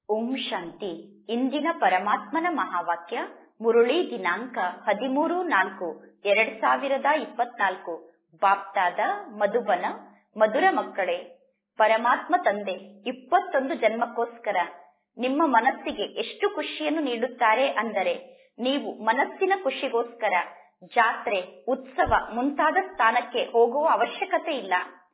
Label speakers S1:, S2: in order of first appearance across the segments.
S1: ಓಂ ಶಾಂತಿ ಇಂದಿನ ಪರಮಾತ್ಮನ ಮಹಾವಾಕ್ಯ ಮುರುಳಿ ದಿನಾಂಕ ಹದಿಮೂರು ನಾಲ್ಕು ಎರಡ್ ಸಾವಿರದ ಇಪ್ಪತ್ನಾಲ್ಕು ಬಾಪ್ತಾದ ಮಧುಬನ ಮಧುರ ಮಕ್ಕಳೇ ಪರಮಾತ್ಮ ತಂದೆ ಇಪ್ಪತ್ತೊಂದು ಜನ್ಮಕ್ಕೋಸ್ಕರ ನಿಮ್ಮ ಮನಸ್ಸಿಗೆ ಎಷ್ಟು ಖುಷಿಯನ್ನು ನೀಡುತ್ತಾರೆ ಅಂದರೆ ನೀವು ಮನಸ್ಸಿನ ಖುಷಿಗೋಸ್ಕರ ಜಾತ್ರೆ ಉತ್ಸವ ಮುಂತಾದ ಸ್ಥಾನಕ್ಕೆ ಹೋಗುವ ಅವಶ್ಯಕತೆ ಇಲ್ಲ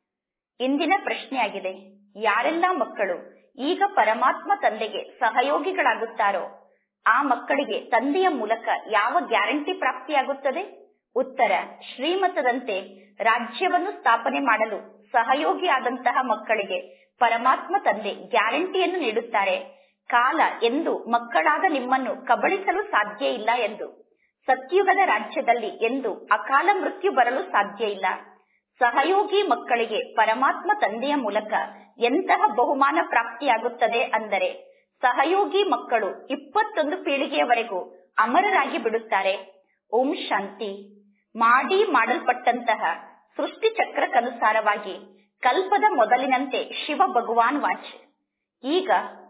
S1: ಇಂದಿನ ಪ್ರಶ್ನೆಯಾಗಿದೆ ಯಾರೆಲ್ಲ ಮಕ್ಕಳು ಈಗ ಪರಮಾತ್ಮ ತಂದೆಗೆ ಸಹಯೋಗಿಗಳಾಗುತ್ತಾರೋ ಆ ಮಕ್ಕಳಿಗೆ ತಂದೆಯ ಮೂಲಕ ಯಾವ ಗ್ಯಾರಂಟಿ ಪ್ರಾಪ್ತಿಯಾಗುತ್ತದೆ ಉತ್ತರ ಶ್ರೀಮತದಂತೆ ರಾಜ್ಯವನ್ನು ಸ್ಥಾಪನೆ ಮಾಡಲು ಸಹಯೋಗಿಯಾದಂತಹ ಮಕ್ಕಳಿಗೆ ಪರಮಾತ್ಮ ತಂದೆ ಗ್ಯಾರಂಟಿಯನ್ನು ನೀಡುತ್ತಾರೆ ಕಾಲ ಎಂದು ಮಕ್ಕಳಾದ ನಿಮ್ಮನ್ನು ಕಬಳಿಸಲು ಸಾಧ್ಯ ಇಲ್ಲ ಎಂದು ಸತ್ಯುಗದ ರಾಜ್ಯದಲ್ಲಿ ಎಂದು ಅಕಾಲ ಮೃತ್ಯು ಬರಲು ಸಾಧ್ಯ ಇಲ್ಲ ಸಹಯೋಗಿ ಮಕ್ಕಳಿಗೆ ಪರಮಾತ್ಮ ತಂದೆಯ ಮೂಲಕ ಎಂತಹ ಬಹುಮಾನ ಪ್ರಾಪ್ತಿಯಾಗುತ್ತದೆ ಅಂದರೆ ಸಹಯೋಗಿ ಮಕ್ಕಳು ಇಪ್ಪತ್ತೊಂದು ಪೀಳಿಗೆಯವರೆಗೂ ಅಮರರಾಗಿ ಬಿಡುತ್ತಾರೆ ಓಂ ಶಾಂತಿ ಮಾಡಿ ಮಾಡಲ್ಪಟ್ಟಂತಹ ಸೃಷ್ಟಿ ಚಕ್ರಕ್ಕನುಸಾರವಾಗಿ ಕಲ್ಪದ ಮೊದಲಿನಂತೆ ಶಿವ ಭಗವಾನ್ ವಾಚ್ ಈಗ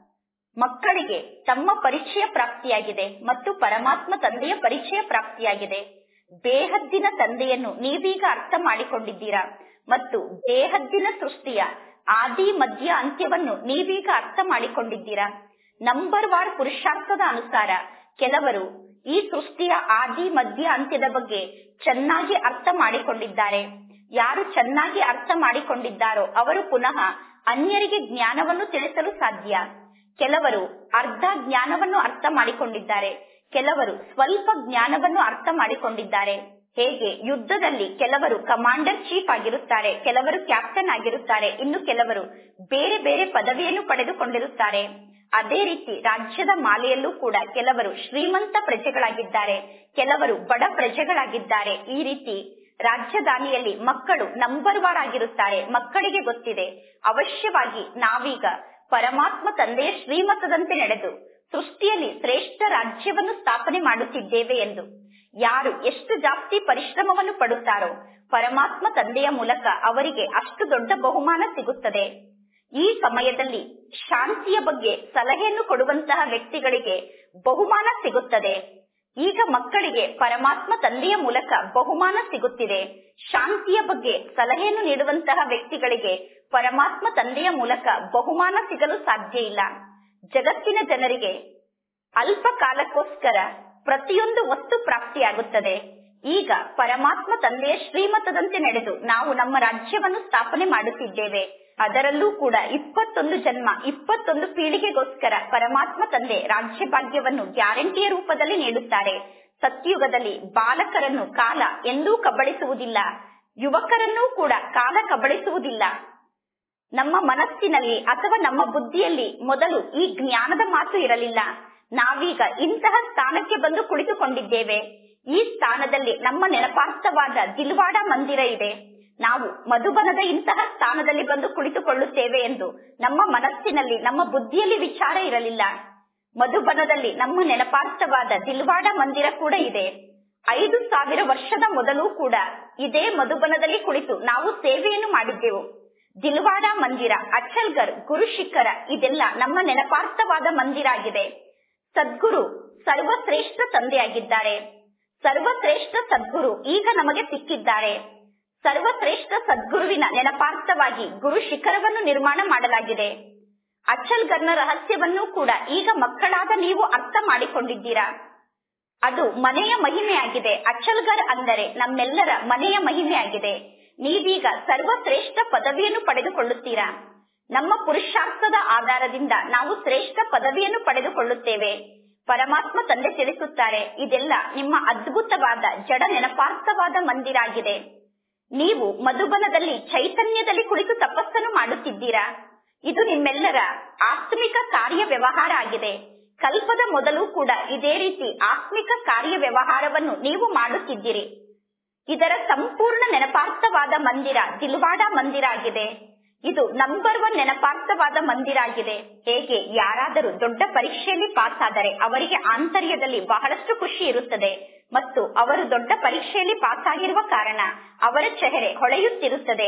S1: ಮಕ್ಕಳಿಗೆ ತಮ್ಮ ಪರಿಚಯ ಪ್ರಾಪ್ತಿಯಾಗಿದೆ ಮತ್ತು ಪರಮಾತ್ಮ ತಂದೆಯ ಪರಿಚಯ ಪ್ರಾಪ್ತಿಯಾಗಿದೆ ಬೇಹದ್ದಿನ ತಂದೆಯನ್ನು ನೀವೀಗ ಅರ್ಥ ಮಾಡಿಕೊಂಡಿದ್ದೀರಾ ಮತ್ತು ಬೇಹದ್ದಿನ ಸೃಷ್ಟಿಯ ಆದಿ ಮಧ್ಯ ಅಂತ್ಯವನ್ನು ನೀವೀಗ ಅರ್ಥ ಮಾಡಿಕೊಂಡಿದ್ದೀರಾ ನಂಬರ್ ವಾರ್ ಪುರುಷಾರ್ಥದ ಅನುಸಾರ ಕೆಲವರು ಈ ಸೃಷ್ಟಿಯ ಆದಿ ಮಧ್ಯ ಅಂತ್ಯದ ಬಗ್ಗೆ ಚೆನ್ನಾಗಿ ಅರ್ಥ ಮಾಡಿಕೊಂಡಿದ್ದಾರೆ ಯಾರು ಚೆನ್ನಾಗಿ ಅರ್ಥ ಮಾಡಿಕೊಂಡಿದ್ದಾರೋ ಅವರು ಪುನಃ ಅನ್ಯರಿಗೆ ಜ್ಞಾನವನ್ನು ತಿಳಿಸಲು ಸಾಧ್ಯ ಕೆಲವರು ಅರ್ಧ ಜ್ಞಾನವನ್ನು ಅರ್ಥ ಮಾಡಿಕೊಂಡಿದ್ದಾರೆ ಕೆಲವರು ಸ್ವಲ್ಪ ಜ್ಞಾನವನ್ನು ಅರ್ಥ ಮಾಡಿಕೊಂಡಿದ್ದಾರೆ ಹೇಗೆ ಯುದ್ಧದಲ್ಲಿ ಕೆಲವರು ಕಮಾಂಡರ್ ಚೀಫ್ ಆಗಿರುತ್ತಾರೆ ಕೆಲವರು ಕ್ಯಾಪ್ಟನ್ ಆಗಿರುತ್ತಾರೆ ಇನ್ನು ಕೆಲವರು ಬೇರೆ ಬೇರೆ ಪದವಿಯನ್ನು ಪಡೆದುಕೊಂಡಿರುತ್ತಾರೆ ಅದೇ ರೀತಿ ರಾಜ್ಯದ ಮಾಲೆಯಲ್ಲೂ ಕೂಡ ಕೆಲವರು ಶ್ರೀಮಂತ ಪ್ರಜೆಗಳಾಗಿದ್ದಾರೆ ಕೆಲವರು ಬಡ ಪ್ರಜೆಗಳಾಗಿದ್ದಾರೆ ಈ ರೀತಿ ರಾಜಧಾನಿಯಲ್ಲಿ ಮಕ್ಕಳು ನಂಬರ್ ವಾರ್ ಆಗಿರುತ್ತಾರೆ ಮಕ್ಕಳಿಗೆ ಗೊತ್ತಿದೆ ಅವಶ್ಯವಾಗಿ ನಾವೀಗ ಪರಮಾತ್ಮ ತಂದೆಯ ಶ್ರೀಮತದಂತೆ ನಡೆದು ಸೃಷ್ಟಿಯಲ್ಲಿ ಶ್ರೇಷ್ಠ ರಾಜ್ಯವನ್ನು ಸ್ಥಾಪನೆ ಮಾಡುತ್ತಿದ್ದೇವೆ ಎಂದು ಯಾರು ಎಷ್ಟು ಜಾಸ್ತಿ ಪರಿಶ್ರಮವನ್ನು ಪಡುತ್ತಾರೋ ಪರಮಾತ್ಮ ತಂದೆಯ ಮೂಲಕ ಅವರಿಗೆ ಅಷ್ಟು ದೊಡ್ಡ ಬಹುಮಾನ ಸಿಗುತ್ತದೆ ಈ ಸಮಯದಲ್ಲಿ ಶಾಂತಿಯ ಬಗ್ಗೆ ಸಲಹೆಯನ್ನು ಕೊಡುವಂತಹ ವ್ಯಕ್ತಿಗಳಿಗೆ ಬಹುಮಾನ ಸಿಗುತ್ತದೆ ಈಗ ಮಕ್ಕಳಿಗೆ ಪರಮಾತ್ಮ ತಂದೆಯ ಮೂಲಕ ಬಹುಮಾನ ಸಿಗುತ್ತಿದೆ ಶಾಂತಿಯ ಬಗ್ಗೆ ಸಲಹೆಯನ್ನು ನೀಡುವಂತಹ ವ್ಯಕ್ತಿಗಳಿಗೆ ಪರಮಾತ್ಮ ತಂದೆಯ ಮೂಲಕ ಬಹುಮಾನ ಸಿಗಲು ಸಾಧ್ಯ ಇಲ್ಲ ಜಗತ್ತಿನ ಜನರಿಗೆ ಅಲ್ಪ ಕಾಲಕ್ಕೋಸ್ಕರ ಪ್ರತಿಯೊಂದು ವಸ್ತು ಪ್ರಾಪ್ತಿಯಾಗುತ್ತದೆ ಈಗ ಪರಮಾತ್ಮ ತಂದೆಯ ಶ್ರೀಮತದಂತೆ ನಡೆದು ನಾವು ನಮ್ಮ ರಾಜ್ಯವನ್ನು ಸ್ಥಾಪನೆ ಮಾಡುತ್ತಿದ್ದೇವೆ ಅದರಲ್ಲೂ ಕೂಡ ಇಪ್ಪತ್ತೊಂದು ಜನ್ಮ ಇಪ್ಪತ್ತೊಂದು ಪೀಳಿಗೆಗೋಸ್ಕರ ಪರಮಾತ್ಮ ತಂದೆ ರಾಜ್ಯ ಭಾಗ್ಯವನ್ನು ಗ್ಯಾರಂಟಿಯ ರೂಪದಲ್ಲಿ ನೀಡುತ್ತಾರೆ ಸತ್ಯುಗದಲ್ಲಿ ಬಾಲಕರನ್ನು ಕಾಲ ಎಂದೂ ಕಬಳಿಸುವುದಿಲ್ಲ ಯುವಕರನ್ನೂ ಕೂಡ ಕಾಲ ಕಬಳಿಸುವುದಿಲ್ಲ ನಮ್ಮ ಮನಸ್ಸಿನಲ್ಲಿ ಅಥವಾ ನಮ್ಮ ಬುದ್ಧಿಯಲ್ಲಿ ಮೊದಲು ಈ ಜ್ಞಾನದ ಮಾತು ಇರಲಿಲ್ಲ ನಾವೀಗ ಇಂತಹ ಸ್ಥಾನಕ್ಕೆ ಬಂದು ಕುಳಿತುಕೊಂಡಿದ್ದೇವೆ ಈ ಸ್ಥಾನದಲ್ಲಿ ನಮ್ಮ ನೆನಪಾರ್ಥವಾದ ದಿಲ್ವಾಡ ಮಂದಿರ ಇದೆ ನಾವು ಮಧುಬನದ ಇಂತಹ ಸ್ಥಾನದಲ್ಲಿ ಬಂದು ಕುಳಿತುಕೊಳ್ಳುತ್ತೇವೆ ಎಂದು ನಮ್ಮ ಮನಸ್ಸಿನಲ್ಲಿ ನಮ್ಮ ಬುದ್ಧಿಯಲ್ಲಿ ವಿಚಾರ ಇರಲಿಲ್ಲ ಮಧುಬನದಲ್ಲಿ ನಮ್ಮ ನೆನಪಾರ್ಥವಾದ ದಿಲ್ವಾಡ ಮಂದಿರ ಕೂಡ ಇದೆ ಐದು ಸಾವಿರ ವರ್ಷದ ಮೊದಲು ಕೂಡ ಇದೇ ಮಧುಬನದಲ್ಲಿ ಕುಳಿತು ನಾವು ಸೇವೆಯನ್ನು ಮಾಡಿದ್ದೆವು ದಿಲ್ವಾಡ ಮಂದಿರ ಅಚಲ್ಗರ್ ಗುರು ಶಿಖರ ಇದೆಲ್ಲ ನಮ್ಮ ನೆನಪಾರ್ಥವಾದ ಮಂದಿರ ಆಗಿದೆ ಸದ್ಗುರು ಸರ್ವಶ್ರೇಷ್ಠ ತಂದೆಯಾಗಿದ್ದಾರೆ ಸರ್ವಶ್ರೇಷ್ಠ ಸದ್ಗುರು ಈಗ ನಮಗೆ ಸಿಕ್ಕಿದ್ದಾರೆ ಸರ್ವಶ್ರೇಷ್ಠ ಸದ್ಗುರುವಿನ ನೆನಪಾರ್ಥವಾಗಿ ಗುರು ಶಿಖರವನ್ನು ನಿರ್ಮಾಣ ಮಾಡಲಾಗಿದೆ ಅಚಲ್ಗರ್ನ ರಹಸ್ಯವನ್ನು ಕೂಡ ಈಗ ಮಕ್ಕಳಾದ ನೀವು ಅರ್ಥ ಮಾಡಿಕೊಂಡಿದ್ದೀರಾ ಅದು ಮನೆಯ ಮಹಿಮೆಯಾಗಿದೆ ಅಚಲ್ಗರ್ ಅಂದರೆ ನಮ್ಮೆಲ್ಲರ ಮನೆಯ ಮಹಿಮೆಯಾಗಿದೆ ನೀವೀಗ ಸರ್ವಶ್ರೇಷ್ಠ ಪದವಿಯನ್ನು ಪಡೆದುಕೊಳ್ಳುತ್ತೀರಾ ನಮ್ಮ ಪುರುಷಾರ್ಥದ ಆಧಾರದಿಂದ ನಾವು ಶ್ರೇಷ್ಠ ಪದವಿಯನ್ನು ಪಡೆದುಕೊಳ್ಳುತ್ತೇವೆ ಪರಮಾತ್ಮ ತಂದೆ ತಿಳಿಸುತ್ತಾರೆ ಇದೆಲ್ಲ ನಿಮ್ಮ ಅದ್ಭುತವಾದ ಜಡ ನೆನಪಾರ್ಥವಾದ ಮಂದಿರ ಆಗಿದೆ ನೀವು ಮಧುಬನದಲ್ಲಿ ಚೈತನ್ಯದಲ್ಲಿ ಕುಳಿತು ತಪಸ್ಸನ್ನು ಮಾಡುತ್ತಿದ್ದೀರಾ ಇದು ನಿಮ್ಮೆಲ್ಲರ ಆತ್ಮಿಕ ಕಾರ್ಯ ವ್ಯವಹಾರ ಆಗಿದೆ ಕಲ್ಪದ ಮೊದಲು ಕೂಡ ಇದೇ ರೀತಿ ಆತ್ಮಿಕ ಕಾರ್ಯ ವ್ಯವಹಾರವನ್ನು ನೀವು ಮಾಡುತ್ತಿದ್ದೀರಿ ಇದರ ಸಂಪೂರ್ಣ ನೆನಪಾರ್ಥವಾದ ಮಂದಿರ ದಿಲ್ವಾಡ ಮಂದಿರ ಆಗಿದೆ ಇದು ನಂಬರ್ ಒನ್ ನೆನಪಾರ್ಥವಾದ ಮಂದಿರ ಆಗಿದೆ ಹೇಗೆ ಯಾರಾದರೂ ದೊಡ್ಡ ಪರೀಕ್ಷೆಯಲ್ಲಿ ಪಾಸ್ ಆದರೆ ಅವರಿಗೆ ಆಂತರ್ಯದಲ್ಲಿ ಬಹಳಷ್ಟು ಖುಷಿ ಇರುತ್ತದೆ ಮತ್ತು ಅವರು ದೊಡ್ಡ ಪರೀಕ್ಷೆಯಲ್ಲಿ ಪಾಸ್ ಆಗಿರುವ ಕಾರಣ ಅವರ ಚೆಹರೆ ಹೊಳೆಯುತ್ತಿರುತ್ತದೆ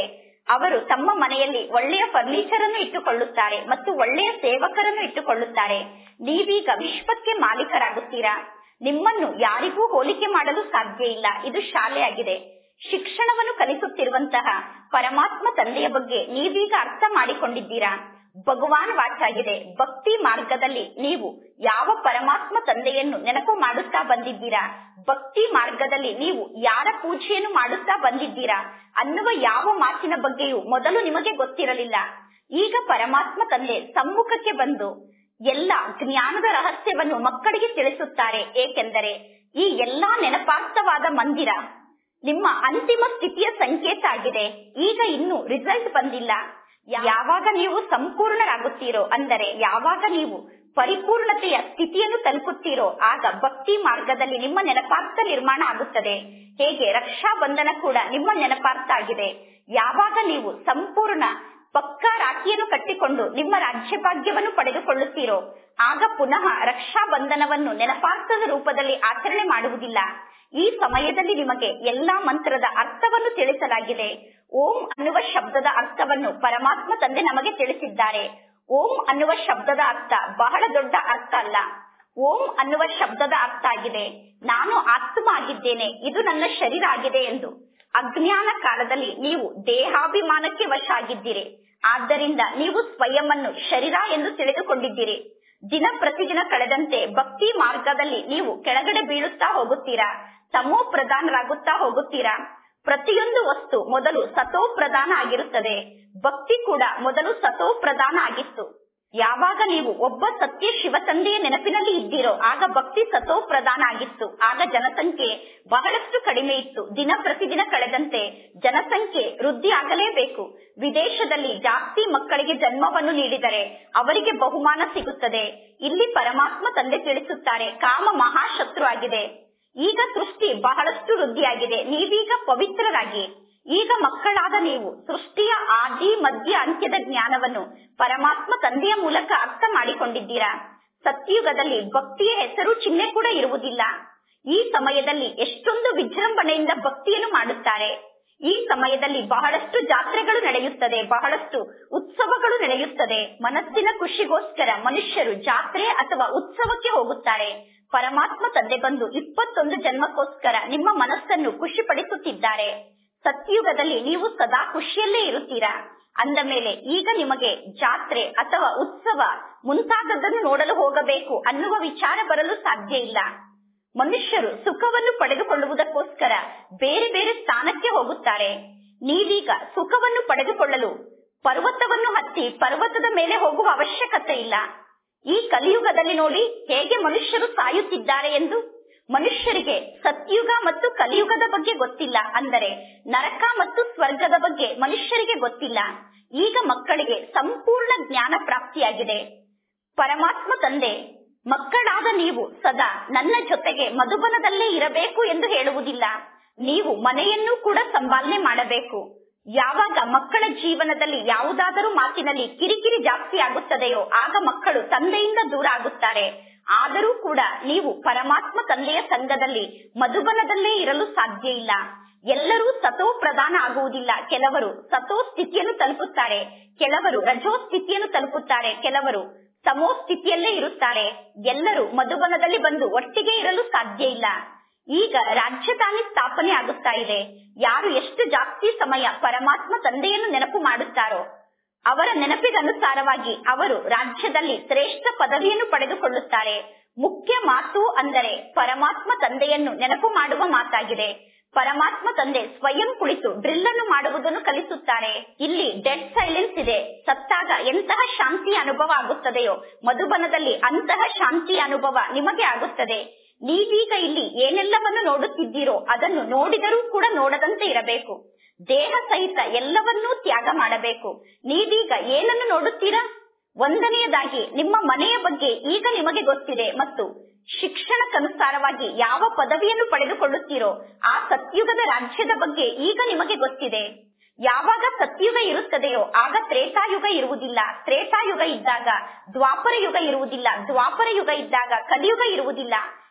S1: ಅವರು ತಮ್ಮ ಮನೆಯಲ್ಲಿ ಒಳ್ಳೆಯ ಫರ್ನಿಚರ್ ಅನ್ನು ಇಟ್ಟುಕೊಳ್ಳುತ್ತಾರೆ ಮತ್ತು ಒಳ್ಳೆಯ ಸೇವಕರನ್ನು ಇಟ್ಟುಕೊಳ್ಳುತ್ತಾರೆ ನೀವೀಗ ವಿಶ್ವಕ್ಕೆ ಮಾಲೀಕರಾಗುತ್ತೀರಾ ನಿಮ್ಮನ್ನು ಯಾರಿಗೂ ಹೋಲಿಕೆ ಮಾಡಲು ಸಾಧ್ಯ ಇಲ್ಲ ಇದು ಶಾಲೆಯಾಗಿದೆ ಶಿಕ್ಷಣವನ್ನು ಕಲಿಸುತ್ತಿರುವಂತಹ ಪರಮಾತ್ಮ ತಂದೆಯ ಬಗ್ಗೆ ನೀವೀಗ ಅರ್ಥ ಮಾಡಿಕೊಂಡಿದ್ದೀರಾ ಭಗವಾನ್ ವಾಚಾಗಿದೆ ಭಕ್ತಿ ಮಾರ್ಗದಲ್ಲಿ ನೀವು ಯಾವ ಪರಮಾತ್ಮ ತಂದೆಯನ್ನು ನೆನಪು ಮಾಡುತ್ತಾ ಬಂದಿದ್ದೀರಾ ಭಕ್ತಿ ಮಾರ್ಗದಲ್ಲಿ ನೀವು ಯಾರ ಪೂಜೆಯನ್ನು ಮಾಡುತ್ತಾ ಬಂದಿದ್ದೀರಾ ಅನ್ನುವ ಯಾವ ಮಾತಿನ ಬಗ್ಗೆಯೂ ಮೊದಲು ನಿಮಗೆ ಗೊತ್ತಿರಲಿಲ್ಲ ಈಗ ಪರಮಾತ್ಮ ತಂದೆ ಸಮ್ಮುಖಕ್ಕೆ ಬಂದು ಎಲ್ಲ ಜ್ಞಾನದ ರಹಸ್ಯವನ್ನು ಮಕ್ಕಳಿಗೆ ತಿಳಿಸುತ್ತಾರೆ ಏಕೆಂದರೆ ಈ ಎಲ್ಲಾ ನೆನಪಾರ್ಥವಾದ ಮಂದಿರ ನಿಮ್ಮ ಅಂತಿಮ ಸ್ಥಿತಿಯ ಸಂಕೇತ ಆಗಿದೆ ಈಗ ಇನ್ನು ರಿಸಲ್ಟ್ ಬಂದಿಲ್ಲ ಯಾವಾಗ ನೀವು ಸಂಪೂರ್ಣರಾಗುತ್ತೀರೋ ಅಂದರೆ ಯಾವಾಗ ನೀವು ಪರಿಪೂರ್ಣತೆಯ ಸ್ಥಿತಿಯನ್ನು ತಲುಪುತ್ತೀರೋ ಆಗ ಭಕ್ತಿ ಮಾರ್ಗದಲ್ಲಿ ನಿಮ್ಮ ನೆನಪಾರ್ಥ ನಿರ್ಮಾಣ ಆಗುತ್ತದೆ ಹೇಗೆ ರಕ್ಷಾ ಬಂಧನ ಕೂಡ ನಿಮ್ಮ ನೆನಪಾರ್ಥ ಆಗಿದೆ ಯಾವಾಗ ನೀವು ಸಂಪೂರ್ಣ ಪಕ್ಕಾ ರಾಖಿಯನ್ನು ಕಟ್ಟಿಕೊಂಡು ನಿಮ್ಮ ರಾಜ್ಯಭಾಗ್ಯವನ್ನು ಪಡೆದುಕೊಳ್ಳುತ್ತೀರೋ ಆಗ ಪುನಃ ರಕ್ಷಾ ಬಂಧನವನ್ನು ನೆನಪಾರ್ಥದ ರೂಪದಲ್ಲಿ ಆಚರಣೆ ಮಾಡುವುದಿಲ್ಲ ಈ ಸಮಯದಲ್ಲಿ ನಿಮಗೆ ಎಲ್ಲಾ ಮಂತ್ರದ ಅರ್ಥವನ್ನು ತಿಳಿಸಲಾಗಿದೆ ಓಂ ಅನ್ನುವ ಶಬ್ದದ ಅರ್ಥವನ್ನು ಪರಮಾತ್ಮ ತಂದೆ ನಮಗೆ ತಿಳಿಸಿದ್ದಾರೆ ಓಂ ಅನ್ನುವ ಶಬ್ದದ ಅರ್ಥ ಬಹಳ ದೊಡ್ಡ ಅರ್ಥ ಅಲ್ಲ ಓಂ ಅನ್ನುವ ಶಬ್ದದ ಅರ್ಥ ಆಗಿದೆ ನಾನು ಆತ್ಮ ಆಗಿದ್ದೇನೆ ಇದು ನನ್ನ ಶರೀರ ಆಗಿದೆ ಎಂದು ಅಜ್ಞಾನ ಕಾಲದಲ್ಲಿ ನೀವು ದೇಹಾಭಿಮಾನಕ್ಕೆ ವಶ ಆಗಿದ್ದೀರಿ ಆದ್ದರಿಂದ ನೀವು ಸ್ವಯಂವನ್ನು ಶರೀರ ಎಂದು ತಿಳಿದುಕೊಂಡಿದ್ದೀರಿ ದಿನ ಪ್ರತಿದಿನ ಕಳೆದಂತೆ ಭಕ್ತಿ ಮಾರ್ಗದಲ್ಲಿ ನೀವು ಕೆಳಗಡೆ ಬೀಳುತ್ತಾ ಹೋಗುತ್ತೀರಾ ತಮೋ ಪ್ರಧಾನರಾಗುತ್ತಾ ಹೋಗುತ್ತೀರಾ ಪ್ರತಿಯೊಂದು ವಸ್ತು ಮೊದಲು ಸತೋ ಪ್ರಧಾನ ಆಗಿರುತ್ತದೆ ಭಕ್ತಿ ಕೂಡ ಮೊದಲು ಸತೋ ಪ್ರಧಾನ ಆಗಿತ್ತು ಯಾವಾಗ ನೀವು ಒಬ್ಬ ಸತ್ಯ ಶಿವ ತಂದೆಯ ನೆನಪಿನಲ್ಲಿ ಇದ್ದೀರೋ ಆಗ ಭಕ್ತಿ ಸತೋ ಪ್ರಧಾನ ಆಗಿತ್ತು ಆಗ ಜನಸಂಖ್ಯೆ ಬಹಳಷ್ಟು ಕಡಿಮೆ ಇತ್ತು ದಿನ ಪ್ರತಿದಿನ ಕಳೆದಂತೆ ಜನಸಂಖ್ಯೆ ವೃದ್ಧಿ ಆಗಲೇಬೇಕು ವಿದೇಶದಲ್ಲಿ ಜಾಸ್ತಿ ಮಕ್ಕಳಿಗೆ ಜನ್ಮವನ್ನು ನೀಡಿದರೆ ಅವರಿಗೆ ಬಹುಮಾನ ಸಿಗುತ್ತದೆ ಇಲ್ಲಿ ಪರಮಾತ್ಮ ತಂದೆ ತಿಳಿಸುತ್ತಾರೆ ಕಾಮ ಮಹಾಶತ್ರು ಆಗಿದೆ ಈಗ ಸೃಷ್ಟಿ ಬಹಳಷ್ಟು ವೃದ್ಧಿಯಾಗಿದೆ ನೀವೀಗ ಪವಿತ್ರರಾಗಿ ಈಗ ಮಕ್ಕಳಾದ ನೀವು ಸೃಷ್ಟಿಯ ಆದಿ ಮಧ್ಯ ಅಂತ್ಯದ ಜ್ಞಾನವನ್ನು ಪರಮಾತ್ಮ ತಂದೆಯ ಮೂಲಕ ಅರ್ಥ ಮಾಡಿಕೊಂಡಿದ್ದೀರಾ ಸತ್ಯುಗದಲ್ಲಿ ಭಕ್ತಿಯ ಹೆಸರು ಚಿಹ್ನೆ ಕೂಡ ಇರುವುದಿಲ್ಲ ಈ ಸಮಯದಲ್ಲಿ ಎಷ್ಟೊಂದು ವಿಜೃಂಭಣೆಯಿಂದ ಭಕ್ತಿಯನ್ನು ಮಾಡುತ್ತಾರೆ ಈ ಸಮಯದಲ್ಲಿ ಬಹಳಷ್ಟು ಜಾತ್ರೆಗಳು ನಡೆಯುತ್ತದೆ ಬಹಳಷ್ಟು ಉತ್ಸವಗಳು ನಡೆಯುತ್ತದೆ ಮನಸ್ಸಿನ ಖುಷಿಗೋಸ್ಕರ ಮನುಷ್ಯರು ಜಾತ್ರೆ ಅಥವಾ ಉತ್ಸವಕ್ಕೆ ಹೋಗುತ್ತಾರೆ ಪರಮಾತ್ಮ ತಂದೆ ಬಂದು ಇಪ್ಪತ್ತೊಂದು ಜನ್ಮಕ್ಕೋಸ್ಕರ ನಿಮ್ಮ ಮನಸ್ಸನ್ನು ಖುಷಿಪಡಿಸುತ್ತಿದ್ದಾರೆ ಸತ್ಯುಗದಲ್ಲಿ ನೀವು ಸದಾ ಖುಷಿಯಲ್ಲೇ ಇರುತ್ತೀರಾ ಅಂದ ಮೇಲೆ ಈಗ ನಿಮಗೆ ಜಾತ್ರೆ ಅಥವಾ ಉತ್ಸವ ಮುಂತಾದದ್ದನ್ನು ನೋಡಲು ಹೋಗಬೇಕು ಅನ್ನುವ ವಿಚಾರ ಬರಲು ಸಾಧ್ಯ ಇಲ್ಲ ಮನುಷ್ಯರು ಸುಖವನ್ನು ಪಡೆದುಕೊಳ್ಳುವುದಕ್ಕೋಸ್ಕರ ಬೇರೆ ಬೇರೆ ಸ್ಥಾನಕ್ಕೆ ಹೋಗುತ್ತಾರೆ ನೀವೀಗ ಸುಖವನ್ನು ಪಡೆದುಕೊಳ್ಳಲು ಪರ್ವತವನ್ನು ಹತ್ತಿ ಪರ್ವತದ ಮೇಲೆ ಹೋಗುವ ಅವಶ್ಯಕತೆ ಇಲ್ಲ ಈ ಕಲಿಯುಗದಲ್ಲಿ ನೋಡಿ ಹೇಗೆ ಮನುಷ್ಯರು ಸಾಯುತ್ತಿದ್ದಾರೆ ಎಂದು ಮನುಷ್ಯರಿಗೆ ಸತ್ಯುಗ ಮತ್ತು ಕಲಿಯುಗದ ಬಗ್ಗೆ ಗೊತ್ತಿಲ್ಲ ಅಂದರೆ ನರಕ ಮತ್ತು ಸ್ವರ್ಗದ ಬಗ್ಗೆ ಮನುಷ್ಯರಿಗೆ ಗೊತ್ತಿಲ್ಲ ಈಗ ಮಕ್ಕಳಿಗೆ ಸಂಪೂರ್ಣ ಜ್ಞಾನ ಪ್ರಾಪ್ತಿಯಾಗಿದೆ ಪರಮಾತ್ಮ ತಂದೆ ಮಕ್ಕಳಾದ ನೀವು ಸದಾ ನನ್ನ ಜೊತೆಗೆ ಮಧುಬನದಲ್ಲೇ ಇರಬೇಕು ಎಂದು ಹೇಳುವುದಿಲ್ಲ ನೀವು ಮನೆಯನ್ನು ಕೂಡ ಸಂಪಾಲನೆ ಮಾಡಬೇಕು ಯಾವಾಗ ಮಕ್ಕಳ ಜೀವನದಲ್ಲಿ ಯಾವುದಾದರೂ ಮಾತಿನಲ್ಲಿ ಕಿರಿಕಿರಿ ಜಾಸ್ತಿ ಆಗುತ್ತದೆಯೋ ಆಗ ಮಕ್ಕಳು ತಂದೆಯಿಂದ ದೂರ ಆಗುತ್ತಾರೆ ಆದರೂ ಕೂಡ ನೀವು ಪರಮಾತ್ಮ ತಂದೆಯ ಸಂಘದಲ್ಲಿ ಮಧುಬನದಲ್ಲೇ ಇರಲು ಸಾಧ್ಯ ಇಲ್ಲ ಎಲ್ಲರೂ ಸತೋ ಪ್ರಧಾನ ಆಗುವುದಿಲ್ಲ ಕೆಲವರು ಸತೋ ಸ್ಥಿತಿಯನ್ನು ತಲುಪುತ್ತಾರೆ ಕೆಲವರು ರಜೋ ಸ್ಥಿತಿಯನ್ನು ತಲುಪುತ್ತಾರೆ ಕೆಲವರು ಸಮೋ ಸ್ಥಿತಿಯಲ್ಲೇ ಇರುತ್ತಾರೆ ಎಲ್ಲರೂ ಮಧುಬನದಲ್ಲಿ ಬಂದು ಒಟ್ಟಿಗೆ ಇರಲು ಸಾಧ್ಯ ಇಲ್ಲ ಈಗ ರಾಜಧಾನಿ ಸ್ಥಾಪನೆ ಆಗುತ್ತಾ ಇದೆ ಯಾರು ಎಷ್ಟು ಜಾಸ್ತಿ ಸಮಯ ಪರಮಾತ್ಮ ತಂದೆಯನ್ನು ನೆನಪು ಮಾಡುತ್ತಾರೋ ಅವರ ನೆನಪಿಗನುಸಾರವಾಗಿ ಅವರು ರಾಜ್ಯದಲ್ಲಿ ಶ್ರೇಷ್ಠ ಪದವಿಯನ್ನು ಪಡೆದುಕೊಳ್ಳುತ್ತಾರೆ ಮುಖ್ಯ ಮಾತು ಅಂದರೆ ಪರಮಾತ್ಮ ತಂದೆಯನ್ನು ನೆನಪು ಮಾಡುವ ಮಾತಾಗಿದೆ ಪರಮಾತ್ಮ ತಂದೆ ಸ್ವಯಂ ಕುಳಿತು ಡ್ರಿಲ್ ಅನ್ನು ಮಾಡುವುದನ್ನು ಕಲಿಸುತ್ತಾರೆ ಇಲ್ಲಿ ಡೆಡ್ ಸೈಲೆನ್ಸ್ ಇದೆ ಸತ್ತಾಗ ಎಂತಹ ಶಾಂತಿಯ ಅನುಭವ ಆಗುತ್ತದೆಯೋ ಮಧುಬನದಲ್ಲಿ ಅಂತಹ ಶಾಂತಿಯ ಅನುಭವ ನಿಮಗೆ ಆಗುತ್ತದೆ ನೀವೀಗ ಇಲ್ಲಿ ಏನೆಲ್ಲವನ್ನು ನೋಡುತ್ತಿದ್ದೀರೋ ಅದನ್ನು ನೋಡಿದರೂ ಕೂಡ ನೋಡದಂತೆ ಇರಬೇಕು ದೇಹ ಸಹಿತ ಎಲ್ಲವನ್ನೂ ತ್ಯಾಗ ಮಾಡಬೇಕು ನೀವೀಗ ಏನನ್ನು ನೋಡುತ್ತೀರಾ ಒಂದನೆಯದಾಗಿ ನಿಮ್ಮ ಮನೆಯ ಬಗ್ಗೆ ಈಗ ನಿಮಗೆ ಗೊತ್ತಿದೆ ಮತ್ತು ಶಿಕ್ಷಣಕ್ಕನುಸಾರವಾಗಿ ಯಾವ ಪದವಿಯನ್ನು ಪಡೆದುಕೊಳ್ಳುತ್ತೀರೋ ಆ ಸತ್ಯುಗದ ರಾಜ್ಯದ ಬಗ್ಗೆ ಈಗ ನಿಮಗೆ ಗೊತ್ತಿದೆ ಯಾವಾಗ ಸತ್ಯುಗ ಇರುತ್ತದೆಯೋ ಆಗ ತ್ರೇತಾಯುಗ ಇರುವುದಿಲ್ಲ ತ್ರೇತಾಯುಗ ಇದ್ದಾಗ ದ್ವಾಪರ ಯುಗ ಇರುವುದಿಲ್ಲ ದ್ವಾಪರ ಯುಗ ಇದ್ದಾಗ ಕಲಿಯುಗ ಇರುವುದಿಲ್ಲ